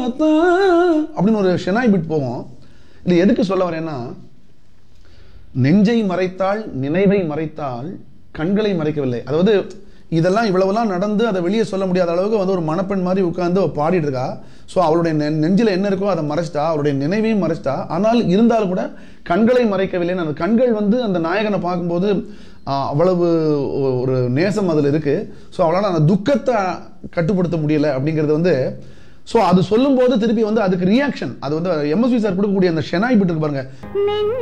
பார்த்தா அப்படின்னு ஒரு ஷெனாய் பிட் போவோம் இது எதுக்கு சொல்ல வரேன்னா நெஞ்சை மறைத்தால் நினைவை மறைத்தால் கண்களை மறைக்கவில்லை அதாவது இதெல்லாம் இவ்வளவுலாம் நடந்து அதை வெளியே சொல்ல முடியாத அளவுக்கு வந்து ஒரு மணப்பெண் மாதிரி உட்கார்ந்து அவ பாடிட்டு இருக்கா ஸோ அவளுடைய நெ- நெஞ்சில என்ன இருக்கோ அதை மறைச்சிட்டா அவளுடைய நினைவையும் மறைச்சிட்டா ஆனால் இருந்தாலும் கூட கண்களை மறைக்கவில்லைன்னு அந்த கண்கள் வந்து அந்த நாயகனை பார்க்கும்போது ஆ, அவ்வளவு ஒ- ஒரு நேசம் அதில் இருக்கு ஸோ அவளால் அந்த துக்கத்தை கட்டுப்படுத்த முடியல அப்படிங்கிறது வந்து ஸோ அது சொல்லும்போது திருப்பி வந்து அதுக்கு ரியாக்ஷன் அது வந்து எம்எஸ்வி சார் கொடுக்கக்கூடிய அந்த ஷெனாய் பிட்டு இருக்கு பாருங்க நெஞ்ச